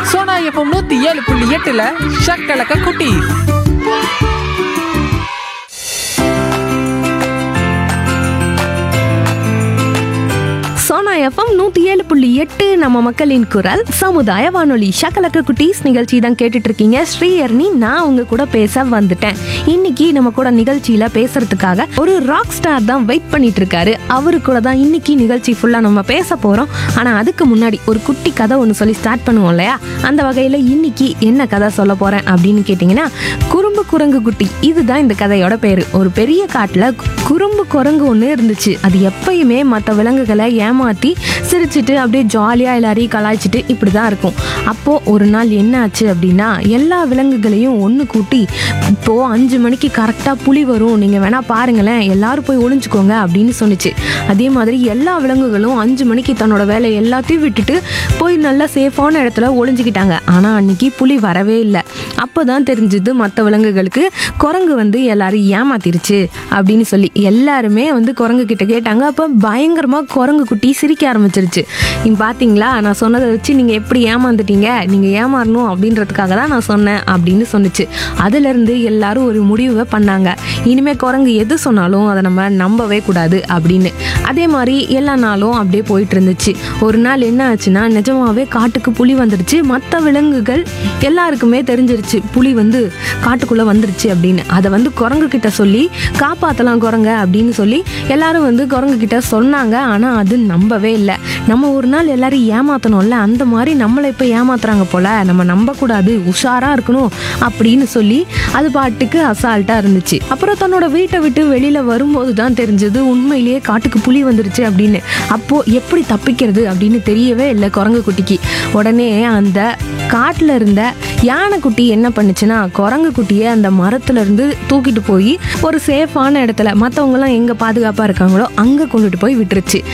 Sona FM நூத்தி ஏழு புள்ளி எட்டுல ஷக்கலக்க குட்டி சோனா எஃப்எம் நூற்றி ஏழு புள்ளி எட்டு நம்ம மக்களின் குரல் சமுதாய வானொலி ஷக்கலக்க குட்டீஸ் நிகழ்ச்சி தான் கேட்டுட்டு இருக்கீங்க ஸ்ரீயர்னி நான் உங்க கூட பேச வந்துட்டேன் இன்னைக்கு நம்ம கூட நிகழ்ச்சியில பேசுறதுக்காக ஒரு ராக் ஸ்டார் தான் வெயிட் பண்ணிட்டு இருக்காரு அவரு கூட தான் இன்னைக்கு நிகழ்ச்சி ஃபுல்லா நம்ம பேச போறோம் ஆனா அதுக்கு முன்னாடி ஒரு குட்டி கதை ஒன்று சொல்லி ஸ்டார்ட் பண்ணுவோம் இல்லையா அந்த வகையில இன்னைக்கு என்ன கதை சொல்ல போறேன் அப்படின்னு கேட்டிங்கன்னா குறும்பு குரங்கு குட்டி இதுதான் இந்த கதையோட பேரு ஒரு பெரிய காட்டுல குறும்பு குரங்கு ஒன்று இருந்துச்சு அது எப்பயுமே மற்ற விலங்குகளை ஏமாத்தி சிரிச்சிட்டு அப்படியே ஜாலியாக எல்லாரையும் கலாய்ச்சிட்டு இப்படி தான் இருக்கும் அப்போது ஒரு நாள் என்ன ஆச்சு அப்படின்னா எல்லா விலங்குகளையும் ஒன்று கூட்டி இப்போது அஞ்சு மணிக்கு கரெக்டாக புலி வரும் நீங்கள் வேணால் பாருங்களேன் எல்லாரும் போய் ஒளிஞ்சுக்கோங்க அப்படின்னு சொன்னுச்சு அதே மாதிரி எல்லா விலங்குகளும் அஞ்சு மணிக்கு தன்னோட வேலை எல்லாத்தையும் விட்டுட்டு போய் நல்லா சேஃபான இடத்துல ஒளிஞ்சுக்கிட்டாங்க ஆனால் அன்னைக்கு புலி வரவே இல்லை அப்போ தான் தெரிஞ்சது மற்ற விலங்குகளுக்கு குரங்கு வந்து எல்லாரும் ஏமாத்திருச்சு அப்படின்னு சொல்லி எல்லாருமே வந்து குரங்கு கிட்ட கேட்டாங்க அப்போ பயங்கரமாக குரங்கு குட்டி சிரிக்க ஆரம்பிச்சிருச்சு நீங்க பார்த்தீங்களா நான் சொன்னதை வச்சு நீங்கள் எப்படி ஏமாந்துட்டீங்க நீங்கள் ஏமாறணும் அப்படின்றதுக்காக தான் நான் சொன்னேன் அப்படின்னு சொன்னுச்சு அதுலேருந்து எல்லாரும் ஒரு முடிவை பண்ணாங்க இனிமேல் குரங்கு எது சொன்னாலும் அதை நம்ம நம்பவே கூடாது அப்படின்னு அதே மாதிரி எல்லா நாளும் அப்படியே போயிட்டு இருந்துச்சு ஒரு நாள் என்ன ஆச்சுன்னா நிஜமாவே காட்டுக்கு புலி வந்துடுச்சு மற்ற விலங்குகள் எல்லாருக்குமே தெரிஞ்சிருச்சு புலி வந்து காட்டுக்குள்ளே வந்துருச்சு அப்படின்னு அதை வந்து குரங்கு கிட்ட சொல்லி காப்பாற்றலாம் குரங்க அப்படின்னு சொல்லி எல்லாரும் வந்து குரங்கு கிட்ட சொன்னாங்க ஆனால் அது நம்பவே இல்லை நம்ம ஒரு நாள் எல்லாரும் ஏமாத்தணும்ல அந்த மாதிரி நம்மளை இப்போ ஏமாத்துறாங்க போல நம்ம நம்பக்கூடாது உஷாராக இருக்கணும் அப்படின்னு சொல்லி அது பாட்டுக்கு அசால்ட்டாக இருந்துச்சு அப்புறம் தன்னோட வீட்டை விட்டு வெளியில் வரும்போது தான் தெரிஞ்சது உண்மையிலேயே காட்டுக்கு புலி வந்துருச்சு அப்படின்னு அப்போது எப்படி தப்பிக்கிறது அப்படின்னு தெரியவே இல்லை குரங்கு குட்டிக்கு உடனே அந்த காட்டில் இருந்த யானைக்குட்டி என்ன பண்ணுச்சுன்னா குரங்கு குட்டியை அந்த மரத்துல இருந்து தூக்கிட்டு போய் ஒரு சேஃபான இடத்துல மற்றவங்கலாம் எங்கே பாதுகாப்பாக இருக்காங்களோ அங்கே கொண்டுட்டு போய் விட்டுருச்சு